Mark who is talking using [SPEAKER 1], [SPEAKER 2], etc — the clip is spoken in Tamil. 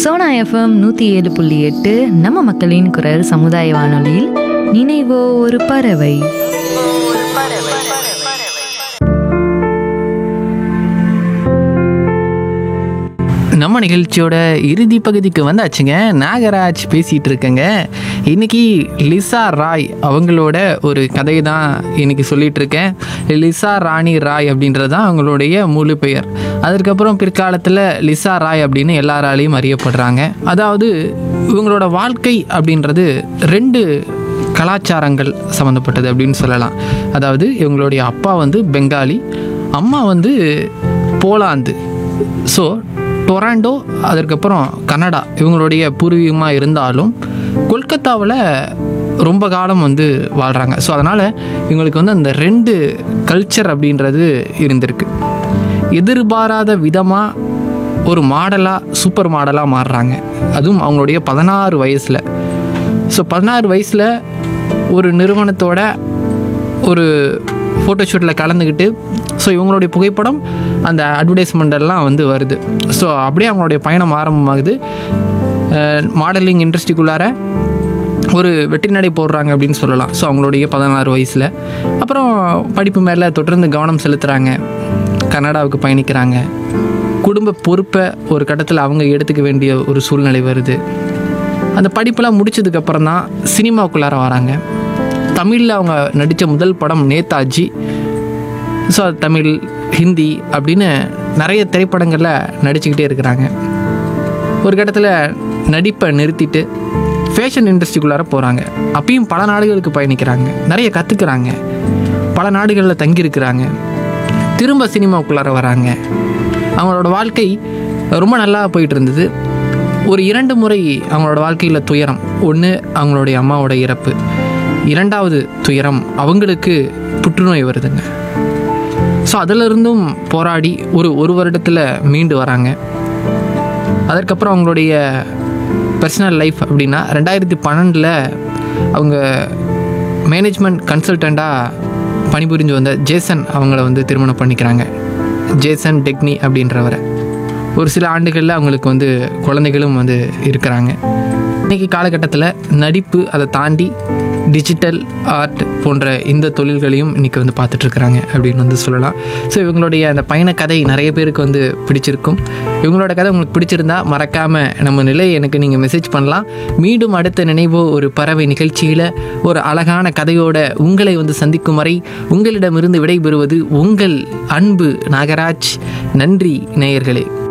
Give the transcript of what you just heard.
[SPEAKER 1] சோனா எஃப்எம் நூற்றி ஏழு புள்ளி எட்டு நம்ம மக்களின் குரல் சமுதாய வானொலியில் நினைவோ ஒரு பறவை
[SPEAKER 2] நம்ம நிகழ்ச்சியோட இறுதி பகுதிக்கு வந்தாச்சுங்க நாகராஜ் பேசிகிட்டு இருக்கேங்க இன்னைக்கு லிசா ராய் அவங்களோட ஒரு கதையை தான் இன்னைக்கு சொல்லிட்டு இருக்கேன் லிசா ராணி ராய் அப்படின்றது தான் அவங்களுடைய முழு பெயர் அதற்கப்புறம் பிற்காலத்தில் லிசா ராய் அப்படின்னு எல்லாராலையும் அறியப்படுறாங்க அதாவது இவங்களோட வாழ்க்கை அப்படின்றது ரெண்டு கலாச்சாரங்கள் சம்மந்தப்பட்டது அப்படின்னு சொல்லலாம் அதாவது இவங்களுடைய அப்பா வந்து பெங்காலி அம்மா வந்து போலாந்து ஸோ டொராண்டோ அதற்கப்புறம் கனடா இவங்களுடைய பூர்வீகமாக இருந்தாலும் கொல்கத்தாவில் ரொம்ப காலம் வந்து வாழ்கிறாங்க ஸோ அதனால் இவங்களுக்கு வந்து அந்த ரெண்டு கல்ச்சர் அப்படின்றது இருந்திருக்கு எதிர்பாராத விதமாக ஒரு மாடலாக சூப்பர் மாடலாக மாறுறாங்க அதுவும் அவங்களுடைய பதினாறு வயசில் ஸோ பதினாறு வயசில் ஒரு நிறுவனத்தோட ஒரு ஃபோட்டோஷூட்டில் கலந்துக்கிட்டு ஸோ இவங்களுடைய புகைப்படம் அந்த advertisement எல்லாம் வந்து வருது ஸோ அப்படியே அவங்களுடைய பயணம் ஆரம்பமாகுது மாடலிங் இண்டஸ்ட்ரிக்குள்ளார ஒரு வெற்றி நடை போடுறாங்க அப்படின்னு சொல்லலாம் ஸோ அவங்களுடைய பதினாறு வயசில் அப்புறம் படிப்பு மேலே தொடர்ந்து கவனம் செலுத்துகிறாங்க கனடாவுக்கு பயணிக்கிறாங்க குடும்ப பொறுப்பை ஒரு கட்டத்தில் அவங்க எடுத்துக்க வேண்டிய ஒரு சூழ்நிலை வருது அந்த படிப்பெல்லாம் முடிச்சதுக்கப்புறம் தான் சினிமாவுக்குள்ளார வராங்க தமிழில் அவங்க நடித்த முதல் படம் நேதாஜி ஸோ தமிழ் ஹிந்தி அப்படின்னு நிறைய திரைப்படங்களில் நடிச்சுக்கிட்டே இருக்கிறாங்க ஒரு கட்டத்தில் நடிப்பை நிறுத்திட்டு ஃபேஷன் இண்டஸ்ட்ரிக்குள்ளார போகிறாங்க அப்பயும் பல நாடுகளுக்கு பயணிக்கிறாங்க நிறைய கற்றுக்குறாங்க பல நாடுகளில் தங்கியிருக்கிறாங்க திரும்ப சினிமாவுக்குள்ளார வராங்க அவங்களோட வாழ்க்கை ரொம்ப நல்லா போயிட்டு இருந்தது ஒரு இரண்டு முறை அவங்களோட வாழ்க்கையில் துயரம் ஒன்று அவங்களுடைய அம்மாவோட இறப்பு இரண்டாவது துயரம் அவங்களுக்கு புற்றுநோய் வருதுங்க ஸோ அதிலிருந்தும் போராடி ஒரு ஒரு வருடத்தில் மீண்டு வராங்க அதற்கப்புறம் அவங்களுடைய பர்சனல் லைஃப் அப்படின்னா ரெண்டாயிரத்தி பன்னெண்டில் அவங்க மேனேஜ்மெண்ட் கன்சல்டண்ட்டாக பணிபுரிஞ்சு வந்த ஜேசன் அவங்கள வந்து திருமணம் பண்ணிக்கிறாங்க ஜேசன் டெக்னி அப்படின்றவரை ஒரு சில ஆண்டுகளில் அவங்களுக்கு வந்து குழந்தைகளும் வந்து இருக்கிறாங்க இன்றைக்கி காலகட்டத்தில் நடிப்பு அதை தாண்டி டிஜிட்டல் ஆர்ட் போன்ற இந்த தொழில்களையும் இன்றைக்கி வந்து பார்த்துட்ருக்குறாங்க அப்படின்னு வந்து சொல்லலாம் ஸோ இவங்களுடைய அந்த பயண கதை நிறைய பேருக்கு வந்து பிடிச்சிருக்கும் இவங்களோட கதை உங்களுக்கு பிடிச்சிருந்தா மறக்காமல் நம்ம நிலையை எனக்கு நீங்கள் மெசேஜ் பண்ணலாம் மீண்டும் அடுத்த நினைவோ ஒரு பறவை நிகழ்ச்சியில் ஒரு அழகான கதையோட உங்களை வந்து சந்திக்கும் வரை உங்களிடமிருந்து விடைபெறுவது உங்கள் அன்பு நாகராஜ் நன்றி நேயர்களே